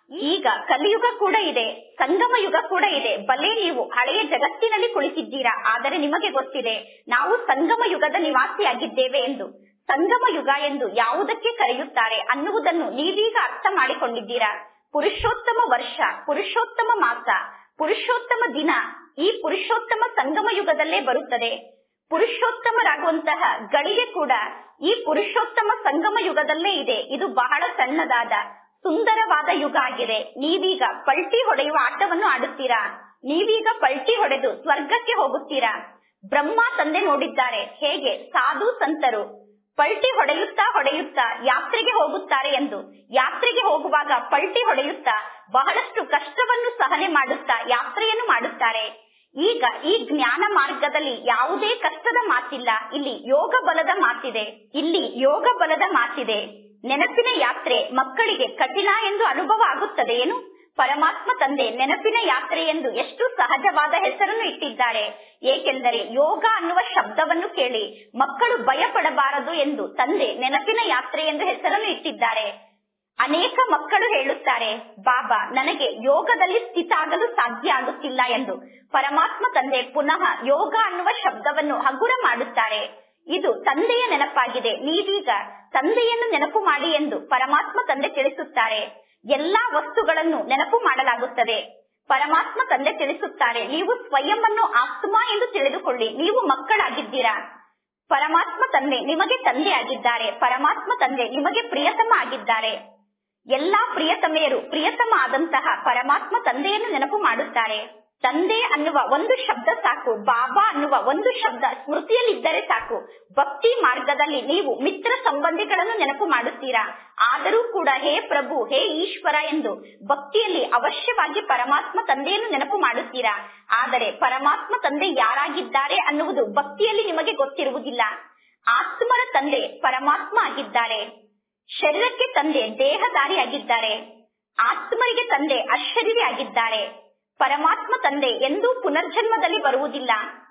S1: ಈಗ ಕಲಿಯುಗ ಕೂಡ ಇದೆ ಸಂಗಮ ಯುಗ ಕೂಡ ಇದೆ ಬಲೆ ನೀವು ಹಳೆಯ ಜಗತ್ತಿನಲ್ಲಿ ಕುಳಿತಿದ್ದೀರಾ ಆದರೆ ನಿಮಗೆ ಗೊತ್ತಿದೆ ನಾವು ಸಂಗಮ ಯುಗದ ನಿವಾಸಿಯಾಗಿದ್ದೇವೆ ಎಂದು ಸಂಗಮ ಯುಗ ಎಂದು ಯಾವುದಕ್ಕೆ ಕರೆಯುತ್ತಾರೆ ಅನ್ನುವುದನ್ನು ನೀವೀಗ ಅರ್ಥ ಮಾಡಿಕೊಂಡಿದ್ದೀರಾ ಪುರುಷೋತ್ತಮ ವರ್ಷ ಪುರುಷೋತ್ತಮ ಮಾಸ ಪುರುಷೋತ್ತಮ ದಿನ ಈ ಪುರುಷೋತ್ತಮ ಸಂಗಮ ಯುಗದಲ್ಲೇ ಬರುತ್ತದೆ ಪುರುಷೋತ್ತಮರಾಗುವಂತಹ ಗಳಿಗೆ ಕೂಡ ಈ ಪುರುಷೋತ್ತಮ ಸಂಗಮ ಯುಗದಲ್ಲೇ ಇದೆ ಇದು ಬಹಳ ಸಣ್ಣದಾದ ಸುಂದರವಾದ ಯುಗ ಆಗಿದೆ ನೀವೀಗ ಪಲ್ಟಿ ಹೊಡೆಯುವ ಆಟವನ್ನು ಆಡುತ್ತೀರಾ ನೀವೀಗ ಪಲ್ಟಿ ಹೊಡೆದು ಸ್ವರ್ಗಕ್ಕೆ ಹೋಗುತ್ತೀರಾ ಬ್ರಹ್ಮ ತಂದೆ ನೋಡಿದ್ದಾರೆ ಹೇಗೆ ಸಾಧು ಸಂತರು ಪಲ್ಟಿ ಹೊಡೆಯುತ್ತಾ ಹೊಡೆಯುತ್ತಾ ಯಾತ್ರೆಗೆ ಹೋಗುತ್ತಾರೆ ಎಂದು ಯಾತ್ರೆಗೆ ಹೋಗುವಾಗ ಪಲ್ಟಿ ಹೊಡೆಯುತ್ತಾ ಬಹಳಷ್ಟು ಕಷ್ಟವನ್ನು ಸಹನೆ ಮಾಡುತ್ತಾ ಯಾತ್ರೆಯನ್ನು ಮಾಡುತ್ತಾರೆ ಈಗ ಈ ಜ್ಞಾನ ಮಾರ್ಗದಲ್ಲಿ ಯಾವುದೇ ಕಷ್ಟದ ಮಾತಿಲ್ಲ ಇಲ್ಲಿ ಯೋಗ ಬಲದ ಮಾತಿದೆ ಇಲ್ಲಿ ಯೋಗ ಬಲದ ಮಾತಿದೆ ನೆನಪಿನ ಯಾತ್ರೆ ಮಕ್ಕಳಿಗೆ ಕಠಿಣ ಎಂದು ಅನುಭವ ಆಗುತ್ತದೆ ಏನು ಪರಮಾತ್ಮ ತಂದೆ ನೆನಪಿನ ಯಾತ್ರೆ ಎಂದು ಎಷ್ಟು ಸಹಜವಾದ ಹೆಸರನ್ನು ಇಟ್ಟಿದ್ದಾರೆ ಏಕೆಂದರೆ ಯೋಗ ಅನ್ನುವ ಶಬ್ದವನ್ನು ಕೇಳಿ ಮಕ್ಕಳು ಭಯ ಪಡಬಾರದು ಎಂದು ತಂದೆ ನೆನಪಿನ ಯಾತ್ರೆ ಎಂದು ಹೆಸರನ್ನು ಇಟ್ಟಿದ್ದಾರೆ ಅನೇಕ ಮಕ್ಕಳು ಹೇಳುತ್ತಾರೆ ಬಾಬಾ ನನಗೆ ಯೋಗದಲ್ಲಿ ಸ್ಥಿತ ಆಗಲು ಸಾಧ್ಯ ಆಗುತ್ತಿಲ್ಲ ಎಂದು ಪರಮಾತ್ಮ ತಂದೆ ಪುನಃ ಯೋಗ ಅನ್ನುವ ಶಬ್ದವನ್ನು ಹಗುರ ಮಾಡುತ್ತಾರೆ ಇದು ತಂದೆಯ ನೆನಪಾಗಿದೆ ನೀವೀಗ ತಂದೆಯನ್ನು ನೆನಪು ಮಾಡಿ ಎಂದು ಪರಮಾತ್ಮ ತಂದೆ ತಿಳಿಸುತ್ತಾರೆ ಎಲ್ಲಾ ವಸ್ತುಗಳನ್ನು ನೆನಪು ಮಾಡಲಾಗುತ್ತದೆ ಪರಮಾತ್ಮ ತಂದೆ ತಿಳಿಸುತ್ತಾರೆ ನೀವು ಸ್ವಯಂ ಅನ್ನು ಆತ್ಮ ಎಂದು ತಿಳಿದುಕೊಳ್ಳಿ ನೀವು ಮಕ್ಕಳಾಗಿದ್ದೀರಾ ಪರಮಾತ್ಮ ತಂದೆ ನಿಮಗೆ ತಂದೆ ಆಗಿದ್ದಾರೆ ಪರಮಾತ್ಮ ತಂದೆ ನಿಮಗೆ ಪ್ರಿಯತಮ ಆಗಿದ್ದಾರೆ ಎಲ್ಲಾ ಪ್ರಿಯತಮೆಯರು ಪ್ರಿಯತಮ ಆದಂತಹ ಪರಮಾತ್ಮ ತಂದೆಯನ್ನು ನೆನಪು ಮಾಡುತ್ತಾರೆ ತಂದೆ ಅನ್ನುವ ಒಂದು ಶಬ್ದ ಸಾಕು ಬಾಬಾ ಅನ್ನುವ ಒಂದು ಶಬ್ದ ಸ್ಮೃತಿಯಲ್ಲಿದ್ದರೆ ಸಾಕು ಭಕ್ತಿ ಮಾರ್ಗದಲ್ಲಿ ನೀವು ಮಿತ್ರ ಸಂಬಂಧಿಗಳನ್ನು ನೆನಪು ಮಾಡುತ್ತೀರಾ ಆದರೂ ಕೂಡ ಹೇ ಪ್ರಭು ಹೇ ಈಶ್ವರ ಎಂದು ಭಕ್ತಿಯಲ್ಲಿ ಅವಶ್ಯವಾಗಿ ಪರಮಾತ್ಮ ತಂದೆಯನ್ನು ನೆನಪು ಮಾಡುತ್ತೀರಾ ಆದರೆ ಪರಮಾತ್ಮ ತಂದೆ ಯಾರಾಗಿದ್ದಾರೆ ಅನ್ನುವುದು ಭಕ್ತಿಯಲ್ಲಿ ನಿಮಗೆ ಗೊತ್ತಿರುವುದಿಲ್ಲ ಆತ್ಮರ ತಂದೆ ಪರಮಾತ್ಮ ಆಗಿದ್ದಾರೆ ಶರೀರಕ್ಕೆ ತಂದೆ ದೇಹದಾರಿಯಾಗಿದ್ದಾರೆ ಆತ್ಮರಿಗೆ ತಂದೆ ಅಶರೀರಿ ಆಗಿದ್ದಾರೆ ಪರಮಾತ್ಮ ತಂದೆ ಎಂದೂ ಪುನರ್ಜನ್ಮದಲ್ಲಿ ಬರುವುದಿಲ್ಲ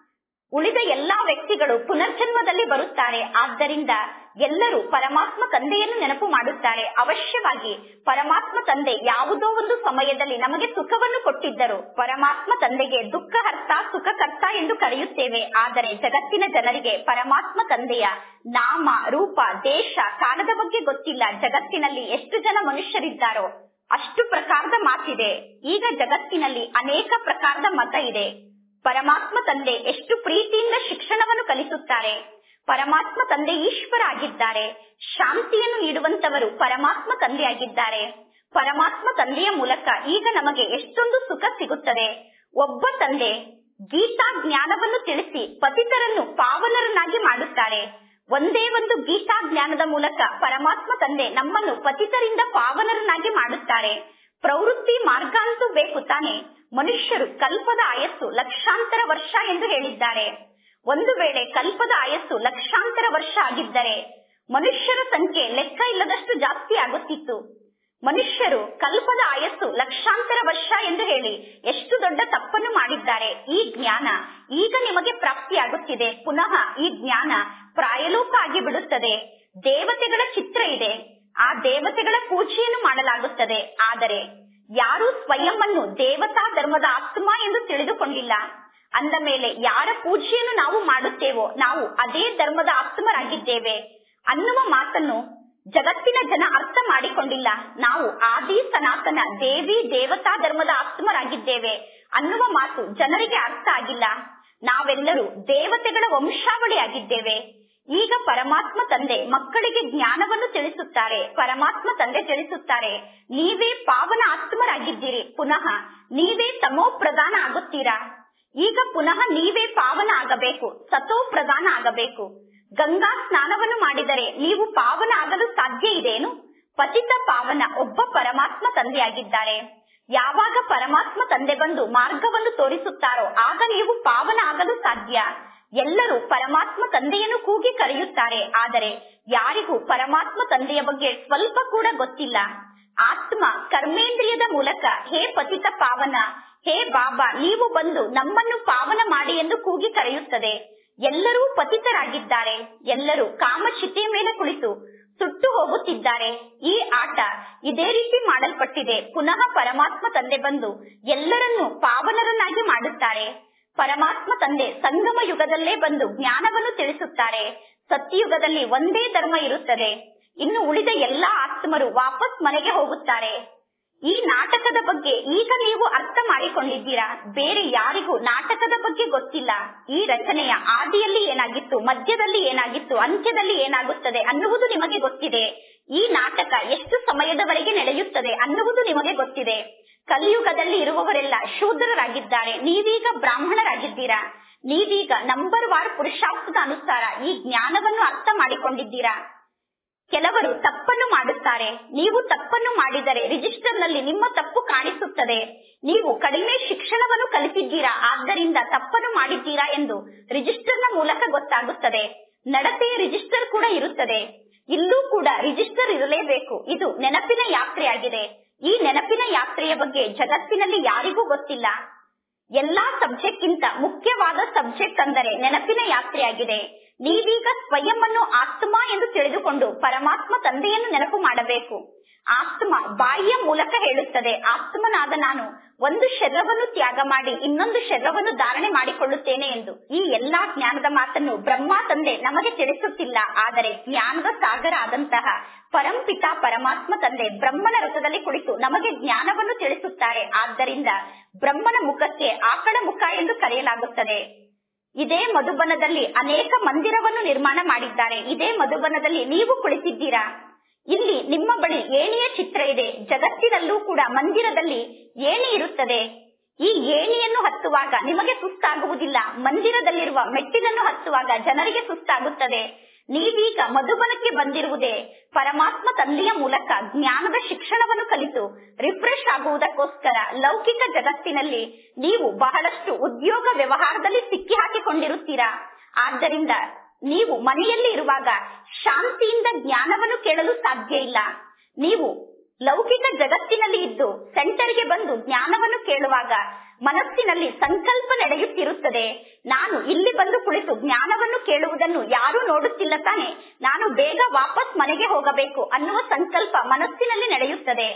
S1: ಉಳಿದ ಎಲ್ಲಾ ವ್ಯಕ್ತಿಗಳು ಪುನರ್ಜನ್ಮದಲ್ಲಿ ಬರುತ್ತಾರೆ ಆದ್ದರಿಂದ ಎಲ್ಲರೂ ಪರಮಾತ್ಮ ತಂದೆಯನ್ನು ನೆನಪು ಮಾಡುತ್ತಾರೆ ಅವಶ್ಯವಾಗಿ ಪರಮಾತ್ಮ ತಂದೆ ಯಾವುದೋ ಒಂದು ಸಮಯದಲ್ಲಿ ನಮಗೆ ಸುಖವನ್ನು ಕೊಟ್ಟಿದ್ದರು ಪರಮಾತ್ಮ ತಂದೆಗೆ ದುಃಖಹರ್ತ ಸುಖಕರ್ತ ಎಂದು ಕರೆಯುತ್ತೇವೆ ಆದರೆ ಜಗತ್ತಿನ ಜನರಿಗೆ ಪರಮಾತ್ಮ ತಂದೆಯ ನಾಮ ರೂಪ ದೇಶ ಕಾಲದ ಬಗ್ಗೆ ಗೊತ್ತಿಲ್ಲ ಜಗತ್ತಿನಲ್ಲಿ ಎಷ್ಟು ಜನ ಮನುಷ್ಯರಿದ್ದಾರೋ ಅಷ್ಟು ಪ್ರಕಾರದ ಮಾತಿದೆ ಈಗ ಜಗತ್ತಿನಲ್ಲಿ ಅನೇಕ ಪ್ರಕಾರದ ಮತ ಇದೆ ಪರಮಾತ್ಮ ತಂದೆ ಎಷ್ಟು ಪ್ರೀತಿಯಿಂದ ಶಿಕ್ಷಣವನ್ನು ಕಲಿಸುತ್ತಾರೆ ಪರಮಾತ್ಮ ತಂದೆ ಈಶ್ವರ ಆಗಿದ್ದಾರೆ ಶಾಂತಿಯನ್ನು ನೀಡುವಂತವರು ಪರಮಾತ್ಮ ತಂದೆಯಾಗಿದ್ದಾರೆ ಪರಮಾತ್ಮ ತಂದೆಯ ಮೂಲಕ ಈಗ ನಮಗೆ ಎಷ್ಟೊಂದು ಸುಖ ಸಿಗುತ್ತದೆ ಒಬ್ಬ ತಂದೆ ಗೀತಾ ಜ್ಞಾನವನ್ನು ತಿಳಿಸಿ ಪತಿತರನ್ನು ಪಾವನರನ್ನಾಗಿ ಮಾಡುತ್ತಾರೆ ಒಂದೇ ಒಂದು ಗೀತಾ ಜ್ಞಾನದ ಮೂಲಕ ಪರಮಾತ್ಮ ತಂದೆ ನಮ್ಮನ್ನು ಪತಿತರಿಂದ ಪಾವನರನ್ನಾಗಿ ಮಾಡುತ್ತಾರೆ ಪ್ರವೃತ್ತಿ ಮಾರ್ಗ ಅಂತೂ ಬೇಕು ತಾನೆ ಮನುಷ್ಯರು ಕಲ್ಪದ ಆಯಸ್ಸು ಲಕ್ಷಾಂತರ ವರ್ಷ ಎಂದು ಹೇಳಿದ್ದಾರೆ ಒಂದು ವೇಳೆ ಕಲ್ಪದ ಆಯಸ್ಸು ಲಕ್ಷಾಂತರ ವರ್ಷ ಆಗಿದ್ದರೆ ಮನುಷ್ಯರ ಸಂಖ್ಯೆ ಲೆಕ್ಕ ಇಲ್ಲದಷ್ಟು ಜಾಸ್ತಿ ಆಗುತ್ತಿತ್ತು ಮನುಷ್ಯರು ಕಲ್ಪದ ಆಯಸ್ಸು ಲಕ್ಷಾಂತರ ವರ್ಷ ಎಂದು ಹೇಳಿ ಎಷ್ಟು ದೊಡ್ಡ ತಪ್ಪನ್ನು ಮಾಡಿದ್ದಾರೆ ಈ ಜ್ಞಾನ ಈಗ ನಿಮಗೆ ಪ್ರಾಪ್ತಿಯಾಗುತ್ತಿದೆ ಪುನಃ ಈ ಜ್ಞಾನ ಪ್ರಾಯಲೋಪ ಆಗಿ ಬಿಡುತ್ತದೆ ದೇವತೆಗಳ ಚಿತ್ರ ಇದೆ ಆ ದೇವತೆಗಳ ಪೂಜೆಯನ್ನು ಮಾಡಲಾಗುತ್ತದೆ ಆದರೆ ಯಾರು ಸ್ವಯಂ ಅನ್ನು ದೇವತಾ ಧರ್ಮದ ಆತ್ಮ ಎಂದು ತಿಳಿದುಕೊಂಡಿಲ್ಲ ಅಂದ ಮೇಲೆ ಯಾರ ಪೂಜೆಯನ್ನು ನಾವು ಮಾಡುತ್ತೇವೋ ನಾವು ಅದೇ ಧರ್ಮದ ಆತ್ಮರಾಗಿದ್ದೇವೆ ಅನ್ನುವ ಮಾತನ್ನು ಜಗತ್ತಿನ ಜನ ಅರ್ಥ ಮಾಡಿಕೊಂಡಿಲ್ಲ ನಾವು ಆದಿ ಸನಾತನ ದೇವಿ ದೇವತಾ ಧರ್ಮದ ಆತ್ಮರಾಗಿದ್ದೇವೆ ಅನ್ನುವ ಮಾತು ಜನರಿಗೆ ಅರ್ಥ ಆಗಿಲ್ಲ ನಾವೆಲ್ಲರೂ ದೇವತೆಗಳ ವಂಶಾವಳಿಯಾಗಿದ್ದೇವೆ ಈಗ ಪರಮಾತ್ಮ ತಂದೆ ಮಕ್ಕಳಿಗೆ ಜ್ಞಾನವನ್ನು ತಿಳಿಸುತ್ತಾರೆ ಪರಮಾತ್ಮ ತಂದೆ ತಿಳಿಸುತ್ತಾರೆ ನೀವೇ ಪಾವನ ಆತ್ಮರಾಗಿದ್ದೀರಿ ಪುನಃ ನೀವೇ ತಮೋ ಪ್ರಧಾನ ಆಗುತ್ತೀರಾ ಈಗ ಪುನಃ ನೀವೇ ಪಾವನ ಆಗಬೇಕು ಸತೋ ಪ್ರಧಾನ ಆಗಬೇಕು ಗಂಗಾ ಸ್ನಾನವನ್ನು ಮಾಡಿದರೆ ನೀವು ಪಾವನ ಆಗಲು ಸಾಧ್ಯ ಇದೆಯೇನು ಪತಿತ ಪಾವನ ಒಬ್ಬ ಪರಮಾತ್ಮ ತಂದೆಯಾಗಿದ್ದಾರೆ ಯಾವಾಗ ಪರಮಾತ್ಮ ತಂದೆ ಬಂದು ಮಾರ್ಗವನ್ನು ತೋರಿಸುತ್ತಾರೋ ಆಗ ನೀವು ಪಾವನ ಆಗಲು ಸಾಧ್ಯ ಎಲ್ಲರೂ ಪರಮಾತ್ಮ ತಂದೆಯನ್ನು ಕೂಗಿ ಕರೆಯುತ್ತಾರೆ ಆದರೆ ಯಾರಿಗೂ ಪರಮಾತ್ಮ ತಂದೆಯ ಬಗ್ಗೆ ಸ್ವಲ್ಪ ಕೂಡ ಗೊತ್ತಿಲ್ಲ ಆತ್ಮ ಕರ್ಮೇಂದ್ರಿಯದ ಮೂಲಕ ಹೇ ಪತಿತ ಪಾವನ ಹೇ ಬಾಬಾ ನೀವು ಬಂದು ನಮ್ಮನ್ನು ಪಾವನ ಮಾಡಿ ಎಂದು ಕೂಗಿ ಕರೆಯುತ್ತದೆ ಎಲ್ಲರೂ ಪತಿತರಾಗಿದ್ದಾರೆ ಎಲ್ಲರೂ ಕಾಮಚಿತೆಯ ಮೇಲೆ ಕುಳಿತು ಸುಟ್ಟು ಹೋಗುತ್ತಿದ್ದಾರೆ ಈ ಆಟ ಇದೇ ರೀತಿ ಮಾಡಲ್ಪಟ್ಟಿದೆ ಪುನಃ ಪರಮಾತ್ಮ ತಂದೆ ಬಂದು ಎಲ್ಲರನ್ನೂ ಪಾವನರನ್ನಾಗಿ ಮಾಡುತ್ತಾರೆ ಪರಮಾತ್ಮ ತಂದೆ ಸಂಗಮ ಯುಗದಲ್ಲೇ ಬಂದು ಜ್ಞಾನವನ್ನು ತಿಳಿಸುತ್ತಾರೆ ಸತ್ಯಯುಗದಲ್ಲಿ ಒಂದೇ ಧರ್ಮ ಇರುತ್ತದೆ ಇನ್ನು ಉಳಿದ ಎಲ್ಲಾ ಆತ್ಮರು ವಾಪಸ್ ಮನೆಗೆ ಹೋಗುತ್ತಾರೆ ಈ ನಾಟಕದ ಬಗ್ಗೆ ಈಗ ನೀವು ಅರ್ಥ ಮಾಡಿಕೊಂಡಿದ್ದೀರಾ ಬೇರೆ ಯಾರಿಗೂ ನಾಟಕದ ಬಗ್ಗೆ ಗೊತ್ತಿಲ್ಲ ಈ ರಚನೆಯ ಆದಿಯಲ್ಲಿ ಏನಾಗಿತ್ತು ಮಧ್ಯದಲ್ಲಿ ಏನಾಗಿತ್ತು ಅಂತ್ಯದಲ್ಲಿ ಏನಾಗುತ್ತದೆ ಅನ್ನುವುದು ನಿಮಗೆ ಗೊತ್ತಿದೆ ಈ ನಾಟಕ ಎಷ್ಟು ಸಮಯದವರೆಗೆ ನಡೆಯುತ್ತದೆ ಅನ್ನುವುದು ನಿಮಗೆ ಗೊತ್ತಿದೆ ಕಲಿಯುಗದಲ್ಲಿ ಇರುವವರೆಲ್ಲ ಶೂದ್ರರಾಗಿದ್ದಾರೆ ನೀವೀಗ ಬ್ರಾಹ್ಮಣರಾಗಿದ್ದೀರಾ ನೀವೀಗ ನಂಬರ್ ವಾರ್ ಪುರುಷಾರ್ಥದ ಅನುಸಾರ ಈ ಜ್ಞಾನವನ್ನು ಅರ್ಥ ಮಾಡಿಕೊಂಡಿದ್ದೀರಾ ಕೆಲವರು ತಪ್ಪನ್ನು ಮಾಡುತ್ತಾರೆ ನೀವು ತಪ್ಪನ್ನು ಮಾಡಿದರೆ ರಿಜಿಸ್ಟರ್ ನಲ್ಲಿ ನಿಮ್ಮ ತಪ್ಪು ಕಾಣಿಸುತ್ತದೆ ನೀವು ಕಡಿಮೆ ಶಿಕ್ಷಣವನ್ನು ಕಲಿತಿದ್ದೀರಾ ಆದ್ದರಿಂದ ತಪ್ಪನ್ನು ಮಾಡಿದ್ದೀರಾ ಎಂದು ರಿಜಿಸ್ಟರ್ ನ ಮೂಲಕ ಗೊತ್ತಾಗುತ್ತದೆ ನಡತೆಯ ರಿಜಿಸ್ಟರ್ ಕೂಡ ಇರುತ್ತದೆ ಇಲ್ಲೂ ಕೂಡ ರಿಜಿಸ್ಟರ್ ಇರಲೇಬೇಕು ಇದು ನೆನಪಿನ ಯಾತ್ರೆಯಾಗಿದೆ ಈ ನೆನಪಿನ ಯಾತ್ರೆಯ ಬಗ್ಗೆ ಜಗತ್ತಿನಲ್ಲಿ ಯಾರಿಗೂ ಗೊತ್ತಿಲ್ಲ ಎಲ್ಲಾ ಸಬ್ಜೆಕ್ಟ್ ಗಿಂತ ಮುಖ್ಯವಾದ ಸಬ್ಜೆಕ್ಟ್ ಅಂದರೆ ನೆನಪಿನ ಯಾತ್ರೆಯಾಗಿದೆ ನೀವೀಗ ಸ್ವಯಂ ಅನ್ನು ಆತ್ಮ ಎಂದು ತಿಳಿದುಕೊಂಡು ಪರಮಾತ್ಮ ತಂದೆಯನ್ನು ನೆನಪು ಮಾಡಬೇಕು ಆತ್ಮ ಬಾಯಿಯ ಮೂಲಕ ಹೇಳುತ್ತದೆ ಆತ್ಮನಾದ ನಾನು ಒಂದು ಶರೀರವನ್ನು ತ್ಯಾಗ ಮಾಡಿ ಇನ್ನೊಂದು ಶರೀರವನ್ನು ಧಾರಣೆ ಮಾಡಿಕೊಳ್ಳುತ್ತೇನೆ ಎಂದು ಈ ಎಲ್ಲಾ ಜ್ಞಾನದ ಮಾತನ್ನು ಬ್ರಹ್ಮ ತಂದೆ ನಮಗೆ ತಿಳಿಸುತ್ತಿಲ್ಲ ಆದರೆ ಜ್ಞಾನದ ಸಾಗರ ಆದಂತಹ ಪರಂಪಿತ ಪರಮಾತ್ಮ ತಂದೆ ಬ್ರಹ್ಮನ ರಥದಲ್ಲಿ ಕುಳಿತು ನಮಗೆ ಜ್ಞಾನವನ್ನು ತಿಳಿಸುತ್ತಾರೆ ಆದ್ದರಿಂದ ಬ್ರಹ್ಮನ ಮುಖಕ್ಕೆ ಆಕಳ ಮುಖ ಎಂದು ಕರೆಯಲಾಗುತ್ತದೆ ಇದೇ ಮಧುಬನದಲ್ಲಿ ಅನೇಕ ಮಂದಿರವನ್ನು ನಿರ್ಮಾಣ ಮಾಡಿದ್ದಾರೆ ಇದೇ ಮಧುಬನದಲ್ಲಿ ನೀವು ಕುಳಿತಿದ್ದೀರಾ ಇಲ್ಲಿ ನಿಮ್ಮ ಬಳಿ ಏಣಿಯ ಚಿತ್ರ ಇದೆ ಜಗತ್ತಿನಲ್ಲೂ ಕೂಡ ಮಂದಿರದಲ್ಲಿ ಏಣಿ ಇರುತ್ತದೆ ಈ ಏಣಿಯನ್ನು ಹತ್ತುವಾಗ ನಿಮಗೆ ಸುಸ್ತಾಗುವುದಿಲ್ಲ ಮಂದಿರದಲ್ಲಿರುವ ಮೆಟ್ಟಿಲನ್ನು ಹತ್ತುವಾಗ ಜನರಿಗೆ ಸುಸ್ತಾಗುತ್ತದೆ ನೀವೀಗ ಮಧುಬನಕ್ಕೆ ಬಂದಿರುವುದೇ ಪರಮಾತ್ಮ ತಂದೆಯ ಮೂಲಕ ಜ್ಞಾನದ ಶಿಕ್ಷಣವನ್ನು ಕಲಿತು ರಿಫ್ರೆಶ್ ಆಗುವುದಕ್ಕೋಸ್ಕರ ಲೌಕಿಕ ಜಗತ್ತಿನಲ್ಲಿ ನೀವು ಬಹಳಷ್ಟು ಉದ್ಯೋಗ ವ್ಯವಹಾರದಲ್ಲಿ ಸಿಕ್ಕಿ ಹಾಕಿಕೊಂಡಿರುತ್ತೀರಾ ಆದ್ದರಿಂದ ನೀವು ಮನೆಯಲ್ಲಿ ಇರುವಾಗ ಶಾಂತಿಯಿಂದ ಜ್ಞಾನವನ್ನು ಕೇಳಲು ಸಾಧ್ಯ ಇಲ್ಲ ನೀವು ಲೌಕಿಕ ಜಗತ್ತಿನಲ್ಲಿ ಇದ್ದು ಸೆಂಟರ್ಗೆ ಬಂದು ಜ್ಞಾನವನ್ನು ಕೇಳುವಾಗ ಮನಸ್ಸಿನಲ್ಲಿ ಸಂಕಲ್ಪ ನಡೆಯುತ್ತಿರುತ್ತದೆ ನಾನು ಇಲ್ಲಿ ಬಂದು ಕುಳಿತು ಜ್ಞಾನವನ್ನು ಕೇಳುವುದನ್ನು ಯಾರೂ ನೋಡುತ್ತಿಲ್ಲ ತಾನೆ ನಾನು ಬೇಗ ವಾಪಸ್ ಮನೆಗೆ ಹೋಗಬೇಕು ಅನ್ನುವ ಸಂಕಲ್ಪ ಮನಸ್ಸಿನಲ್ಲಿ ನಡೆಯುತ್ತದೆ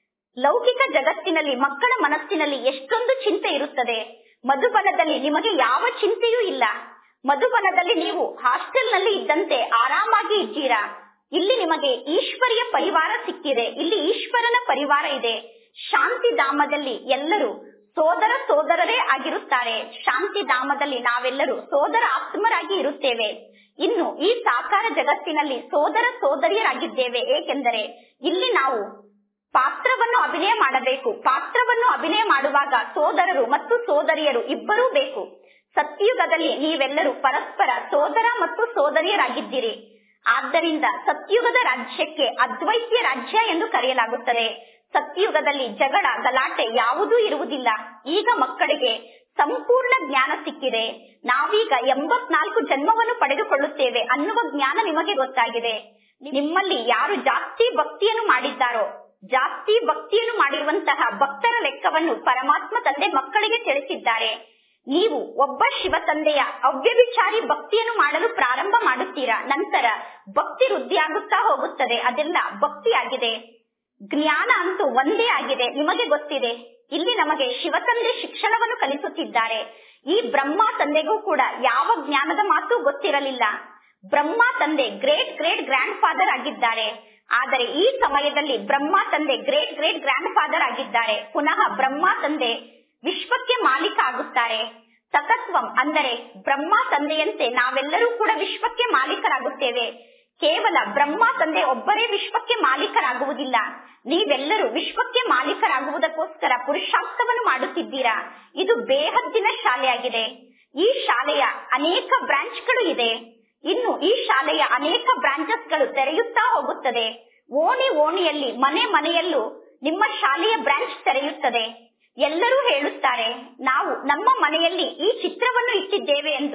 S1: ಲೌಕಿಕ ಜಗತ್ತಿನಲ್ಲಿ ಮಕ್ಕಳ ಮನಸ್ಸಿನಲ್ಲಿ ಎಷ್ಟೊಂದು ಚಿಂತೆ ಇರುತ್ತದೆ ಮಧುಬನದಲ್ಲಿ ನಿಮಗೆ ಯಾವ ಚಿಂತೆಯೂ ಇಲ್ಲ ಮಧುಬನದಲ್ಲಿ ನೀವು ಹಾಸ್ಟೆಲ್ನಲ್ಲಿ ಇದ್ದಂತೆ ಆರಾಮಾಗಿ ಇದ್ದೀರಾ ಇಲ್ಲಿ ನಿಮಗೆ ಈಶ್ವರಿಯ ಪರಿವಾರ ಸಿಕ್ಕಿದೆ ಇಲ್ಲಿ ಈಶ್ವರನ ಪರಿವಾರ ಇದೆ ಶಾಂತಿ ಧಾಮದಲ್ಲಿ ಎಲ್ಲರೂ ಸೋದರ ಸೋದರರೇ ಆಗಿರುತ್ತಾರೆ ಶಾಂತಿ ಧಾಮದಲ್ಲಿ ನಾವೆಲ್ಲರೂ ಸೋದರ ಆತ್ಮರಾಗಿ ಇರುತ್ತೇವೆ ಇನ್ನು ಈ ಸಾಕಾರ ಜಗತ್ತಿನಲ್ಲಿ ಸೋದರ ಸೋದರಿಯರಾಗಿದ್ದೇವೆ ಏಕೆಂದರೆ ಇಲ್ಲಿ ನಾವು ಪಾತ್ರವನ್ನು ಅಭಿನಯ ಮಾಡಬೇಕು ಪಾತ್ರವನ್ನು ಅಭಿನಯ ಮಾಡುವಾಗ ಸೋದರರು ಮತ್ತು ಸೋದರಿಯರು ಇಬ್ಬರೂ ಬೇಕು ಸತ್ಯುಗದಲ್ಲಿ ನೀವೆಲ್ಲರೂ ಪರಸ್ಪರ ಸೋದರ ಮತ್ತು ಸೋದರಿಯರಾಗಿದ್ದೀರಿ ಆದ್ದರಿಂದ ಸತ್ಯುಗದ ರಾಜ್ಯಕ್ಕೆ ಅದ್ವೈತ್ಯ ರಾಜ್ಯ ಎಂದು ಕರೆಯಲಾಗುತ್ತದೆ ಸತ್ಯುಗದಲ್ಲಿ ಜಗಳ ಗಲಾಟೆ ಯಾವುದೂ ಇರುವುದಿಲ್ಲ ಈಗ ಮಕ್ಕಳಿಗೆ ಸಂಪೂರ್ಣ ಜ್ಞಾನ ಸಿಕ್ಕಿದೆ ನಾವೀಗ ಎಂಬತ್ನಾಲ್ಕು ಜನ್ಮವನ್ನು ಪಡೆದುಕೊಳ್ಳುತ್ತೇವೆ ಅನ್ನುವ ಜ್ಞಾನ ನಿಮಗೆ ಗೊತ್ತಾಗಿದೆ ನಿಮ್ಮಲ್ಲಿ ಯಾರು ಜಾಸ್ತಿ ಭಕ್ತಿಯನ್ನು ಮಾಡಿದ್ದಾರೋ ಜಾಸ್ತಿ ಭಕ್ತಿಯನ್ನು ಮಾಡಿರುವಂತಹ ಭಕ್ತರ ಲೆಕ್ಕವನ್ನು ಪರಮಾತ್ಮ ತಂದೆ ಮಕ್ಕಳಿಗೆ ತಿಳಿಸಿದ್ದಾರೆ ನೀವು ಒಬ್ಬ ಶಿವ ತಂದೆಯ ಅವ್ಯವಿಚಾರಿ ಭಕ್ತಿಯನ್ನು ಮಾಡಲು ಪ್ರಾರಂಭ ಮಾಡುತ್ತೀರಾ ನಂತರ ಭಕ್ತಿ ವೃದ್ಧಿಯಾಗುತ್ತಾ ಹೋಗುತ್ತದೆ ಅದೆಲ್ಲ ಭಕ್ತಿಯಾಗಿದೆ ಜ್ಞಾನ ಅಂತೂ ಒಂದೇ ಆಗಿದೆ ನಿಮಗೆ ಗೊತ್ತಿದೆ ಇಲ್ಲಿ ನಮಗೆ ಶಿವ ತಂದೆ ಶಿಕ್ಷಣವನ್ನು ಕಲಿಸುತ್ತಿದ್ದಾರೆ ಈ ಬ್ರಹ್ಮ ತಂದೆಗೂ ಕೂಡ ಯಾವ ಜ್ಞಾನದ ಮಾತು ಗೊತ್ತಿರಲಿಲ್ಲ ಬ್ರಹ್ಮ ತಂದೆ ಗ್ರೇಟ್ ಗ್ರೇಟ್ ಗ್ರ್ಯಾಂಡ್ ಫಾದರ್ ಆಗಿದ್ದಾರೆ ಆದರೆ ಈ ಸಮಯದಲ್ಲಿ ಬ್ರಹ್ಮ ತಂದೆ ಗ್ರೇಟ್ ಗ್ರೇಟ್ ಗ್ರ್ಯಾಂಡ್ ಫಾದರ್ ಆಗಿದ್ದಾರೆ ಪುನಃ ಬ್ರಹ್ಮ ತಂದೆ ವಿಶ್ವಕ್ಕೆ ಮಾಲೀಕ ಆಗುತ್ತಾರೆ ಸತತ್ವಂ ಅಂದರೆ ಬ್ರಹ್ಮ ತಂದೆಯಂತೆ ನಾವೆಲ್ಲರೂ ಕೂಡ ವಿಶ್ವಕ್ಕೆ ಮಾಲೀಕರಾಗುತ್ತೇವೆ ಕೇವಲ ಬ್ರಹ್ಮ ತಂದೆ ಒಬ್ಬರೇ ವಿಶ್ವಕ್ಕೆ ಮಾಲೀಕರಾಗುವುದಿಲ್ಲ ನೀವೆಲ್ಲರೂ ವಿಶ್ವಕ್ಕೆ ಮಾಲೀಕರಾಗುವುದಕ್ಕೋಸ್ಕರ ಪುರುಷಾರ್ಥವನ್ನು ಮಾಡುತ್ತಿದ್ದೀರಾ ಇದು ಬೇಹದ್ದಿನ ಶಾಲೆಯಾಗಿದೆ ಈ ಶಾಲೆಯ ಅನೇಕ ಬ್ರಾಂಚ್ಗಳು ಇದೆ ಇನ್ನು ಈ ಶಾಲೆಯ ಅನೇಕ ಬ್ರಾಂಚಸ್ಗಳು ತೆರೆಯುತ್ತಾ ಹೋಗುತ್ತದೆ ಓಣಿ ಓಣಿಯಲ್ಲಿ ಮನೆ ಮನೆಯಲ್ಲೂ ನಿಮ್ಮ ಶಾಲೆಯ ಬ್ರಾಂಚ್ ತೆರೆಯುತ್ತದೆ ಎಲ್ಲರೂ ಹೇಳುತ್ತಾರೆ ನಾವು ನಮ್ಮ ಮನೆಯಲ್ಲಿ ಈ ಚಿತ್ರವನ್ನು ಇಟ್ಟಿದ್ದೇವೆ ಎಂದು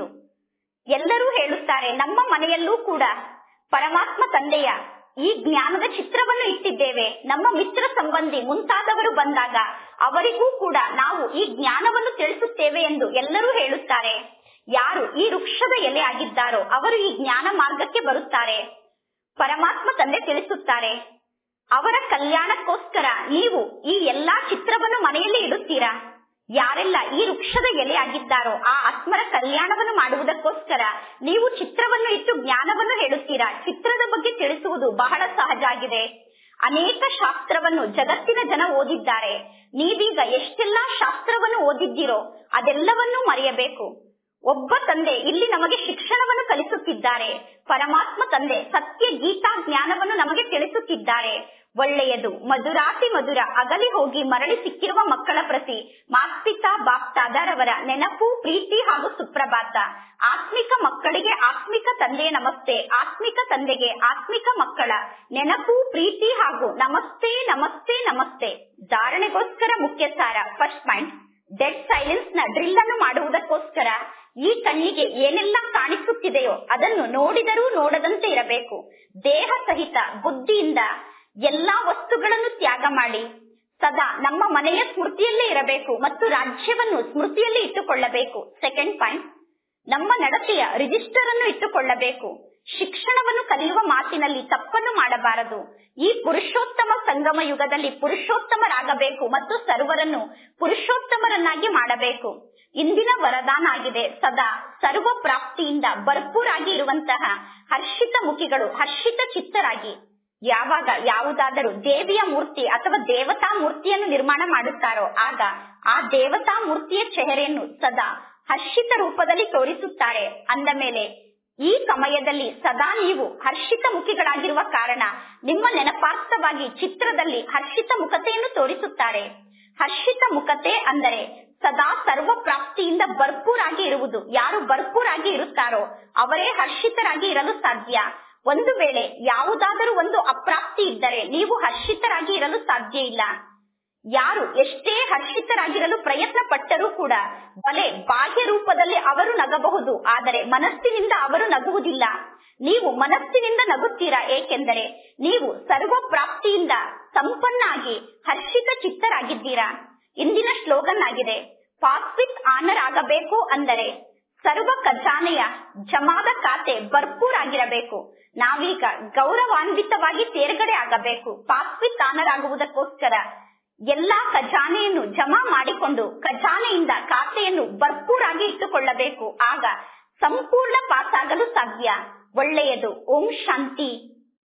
S1: ಎಲ್ಲರೂ ಹೇಳುತ್ತಾರೆ ನಮ್ಮ ಮನೆಯಲ್ಲೂ ಕೂಡ ಪರಮಾತ್ಮ ತಂದೆಯ ಈ ಜ್ಞಾನದ ಚಿತ್ರವನ್ನು ಇಟ್ಟಿದ್ದೇವೆ ನಮ್ಮ ಮಿತ್ರ ಸಂಬಂಧಿ ಮುಂತಾದವರು ಬಂದಾಗ ಅವರಿಗೂ ಕೂಡ ನಾವು ಈ ಜ್ಞಾನವನ್ನು ತಿಳಿಸುತ್ತೇವೆ ಎಂದು ಎಲ್ಲರೂ ಹೇಳುತ್ತಾರೆ ಯಾರು ಈ ವೃಕ್ಷದ ಎಲೆ ಆಗಿದ್ದಾರೋ ಅವರು ಈ ಜ್ಞಾನ ಮಾರ್ಗಕ್ಕೆ ಬರುತ್ತಾರೆ ಪರಮಾತ್ಮ ತಂದೆ ತಿಳಿಸುತ್ತಾರೆ ಅವರ ಕಲ್ಯಾಣಕ್ಕೋಸ್ಕರ ನೀವು ಈ ಎಲ್ಲಾ ಚಿತ್ರವನ್ನು ಮನೆಯಲ್ಲಿ ಇಡುತ್ತೀರಾ ಯಾರೆಲ್ಲ ಈ ವೃಕ್ಷದ ಎಲೆ ಆಗಿದ್ದಾರೋ ಆ ಆತ್ಮರ ಕಲ್ಯಾಣವನ್ನು ಮಾಡುವುದಕ್ಕೋಸ್ಕರ ನೀವು ಚಿತ್ರವನ್ನು ಇಟ್ಟು ಜ್ಞಾನವನ್ನು ಹೇಳುತ್ತೀರಾ ಚಿತ್ರದ ಬಗ್ಗೆ ತಿಳಿಸುವುದು ಬಹಳ ಸಹಜ ಆಗಿದೆ ಅನೇಕ ಶಾಸ್ತ್ರವನ್ನು ಜಗತ್ತಿನ ಜನ ಓದಿದ್ದಾರೆ ನೀವೀಗ ಎಷ್ಟೆಲ್ಲಾ ಶಾಸ್ತ್ರವನ್ನು ಓದಿದ್ದೀರೋ ಅದೆಲ್ಲವನ್ನೂ ಮರೆಯಬೇಕು ಒಬ್ಬ ತಂದೆ ಇಲ್ಲಿ ನಮಗೆ ಶಿಕ್ಷಣವನ್ನು ಕಲಿಸುತ್ತಿದ್ದಾರೆ ಪರಮಾತ್ಮ ತಂದೆ ಸತ್ಯ ಗೀತಾ ಜ್ಞಾನವನ್ನು ನಮಗೆ ತಿಳಿಸುತ್ತಿದ್ದಾರೆ ಒಳ್ಳೆಯದು ಮಧುರಾತಿ ಮಧುರ ಅಗಲಿ ಹೋಗಿ ಮರಳಿ ಸಿಕ್ಕಿರುವ ಮಕ್ಕಳ ಪ್ರತಿ ಮಾಸ್ಪಿತಾ ಬಾಪ್ತಾದರವರ ನೆನಪು ಪ್ರೀತಿ ಹಾಗೂ ಸುಪ್ರಭಾತ ಆತ್ಮಿಕ ಮಕ್ಕಳಿಗೆ ಆತ್ಮಿಕ ತಂದೆಯ ನಮಸ್ತೆ ಆತ್ಮಿಕ ತಂದೆಗೆ ಆತ್ಮಿಕ ಮಕ್ಕಳ ನೆನಪು ಪ್ರೀತಿ ಹಾಗೂ ನಮಸ್ತೆ ನಮಸ್ತೆ ನಮಸ್ತೆ ಧಾರಣೆಗೋಸ್ಕರ ಮುಖ್ಯ ಸಾರ ಫಸ್ಟ್ ಪಾಯಿಂಟ್ ಡೆಡ್ ಸೈಲೆನ್ಸ್ ನ ಡ್ರಿಲ್ ಅನ್ನು ಮಾಡುವುದಕ್ಕೋಸ್ಕರ ಈ ಕಣ್ಣಿಗೆ ಏನೆಲ್ಲ ಕಾಣಿಸುತ್ತಿದೆಯೋ ಅದನ್ನು ನೋಡಿದರೂ ನೋಡದಂತೆ ಇರಬೇಕು ದೇಹ ಸಹಿತ ಬುದ್ಧಿಯಿಂದ ಎಲ್ಲಾ ವಸ್ತುಗಳನ್ನು ತ್ಯಾಗ ಮಾಡಿ ಸದಾ ನಮ್ಮ ಮನೆಯ ಸ್ಮೃತಿಯಲ್ಲೇ ಇರಬೇಕು ಮತ್ತು ರಾಜ್ಯವನ್ನು ಸ್ಮೃತಿಯಲ್ಲಿ ಇಟ್ಟುಕೊಳ್ಳಬೇಕು ಸೆಕೆಂಡ್ ಪಾಯಿಂಟ್ ನಮ್ಮ ನಡತೆಯ ರಿಜಿಸ್ಟರ್ ಅನ್ನು ಇಟ್ಟುಕೊಳ್ಳಬೇಕು ಶಿಕ್ಷಣವನ್ನು ಕಲಿಯುವ ಮಾತಿನಲ್ಲಿ ತಪ್ಪನ್ನು ಮಾಡಬಾರದು ಈ ಪುರುಷೋತ್ತಮ ಸಂಗಮ ಯುಗದಲ್ಲಿ ಪುರುಷೋತ್ತಮರಾಗಬೇಕು ಮತ್ತು ಸರ್ವರನ್ನು ಪುರುಷೋತ್ತಮರನ್ನಾಗಿ ಮಾಡಬೇಕು ಇಂದಿನ ವರದಾನ ಆಗಿದೆ ಸದಾ ಸರ್ವ ಪ್ರಾಪ್ತಿಯಿಂದ ಭರ್ಪೂರಾಗಿ ಇರುವಂತಹ ಹರ್ಷಿತ ಮುಖಿಗಳು ಹರ್ಷಿತ ಚಿತ್ತರಾಗಿ ಯಾವಾಗ ಯಾವುದಾದರೂ ದೇವಿಯ ಮೂರ್ತಿ ಅಥವಾ ದೇವತಾ ಮೂರ್ತಿಯನ್ನು ನಿರ್ಮಾಣ ಮಾಡುತ್ತಾರೋ ಆಗ ಆ ದೇವತಾ ಮೂರ್ತಿಯ ಚೆಹರೆಯನ್ನು ಸದಾ ಹರ್ಷಿತ ರೂಪದಲ್ಲಿ ತೋರಿಸುತ್ತಾರೆ ಅಂದ ಮೇಲೆ ಈ ಸಮಯದಲ್ಲಿ ಸದಾ ನೀವು ಹರ್ಷಿತ ಮುಖಿಗಳಾಗಿರುವ ಕಾರಣ ನಿಮ್ಮ ನೆನಪಾರ್ಥವಾಗಿ ಚಿತ್ರದಲ್ಲಿ ಹರ್ಷಿತ ಮುಖತೆಯನ್ನು ತೋರಿಸುತ್ತಾರೆ ಹರ್ಷಿತ ಮುಖತೆ ಅಂದರೆ ಸದಾ ಸರ್ವ ಪ್ರಾಪ್ತಿಯಿಂದ ಭರ್ಪೂರಾಗಿ ಇರುವುದು ಯಾರು ಭರ್ಪೂರಾಗಿ ಇರುತ್ತಾರೋ ಅವರೇ ಹರ್ಷಿತರಾಗಿ ಇರಲು ಸಾಧ್ಯ ಒಂದು ವೇಳೆ ಯಾವುದಾದರೂ ಒಂದು ಅಪ್ರಾಪ್ತಿ ಇದ್ದರೆ ನೀವು ಹರ್ಷಿತರಾಗಿ ಇರಲು ಸಾಧ್ಯ ಇಲ್ಲ ಯಾರು ಎಷ್ಟೇ ಹರ್ಷಿತರಾಗಿರಲು ಪ್ರಯತ್ನ ಪಟ್ಟರೂ ಕೂಡ ಬಲೆ ಬಾಹ್ಯ ರೂಪದಲ್ಲಿ ಅವರು ನಗಬಹುದು ಆದರೆ ಮನಸ್ಸಿನಿಂದ ಅವರು ನಗುವುದಿಲ್ಲ ನೀವು ಮನಸ್ಸಿನಿಂದ ನಗುತ್ತೀರಾ ಏಕೆಂದರೆ ನೀವು ಸರ್ವ ಪ್ರಾಪ್ತಿಯಿಂದ ಸಂಪನ್ನಾಗಿ ಹರ್ಷಿತ ಚಿತ್ತರಾಗಿದ್ದೀರಾ ಇಂದಿನ ಸ್ಲೋಗನ್ ಆಗಿದೆ ಪಾಸ್ ವಿತ್ ಆನರ್ ಆಗಬೇಕು ಅಂದರೆ ಸರ್ವ ಖಜಾನೆಯ ಜಮಾದ ಖಾತೆ ಭರ್ಪೂರ್ ಆಗಿರಬೇಕು ನಾವೀಗ ಗೌರವಾನ್ವಿತವಾಗಿ ತೇರ್ಗಡೆ ಆಗಬೇಕು ಪಾಸ್ ವಿತ್ ಆನರ್ ಆಗುವುದಕ್ಕೋಸ್ಕರ ಎಲ್ಲಾ ಖಜಾನೆಯನ್ನು ಜಮಾ ಮಾಡಿಕೊಂಡು ಖಜಾನೆಯಿಂದ ಖಾತೆಯನ್ನು ಭರ್ಪೂರಾಗಿ ಇಟ್ಟುಕೊಳ್ಳಬೇಕು ಆಗ ಸಂಪೂರ್ಣ ಪಾಸ್ ಆಗಲು ಸಾಧ್ಯ ಒಳ್ಳೆಯದು ಓಂ ಶಾಂತಿ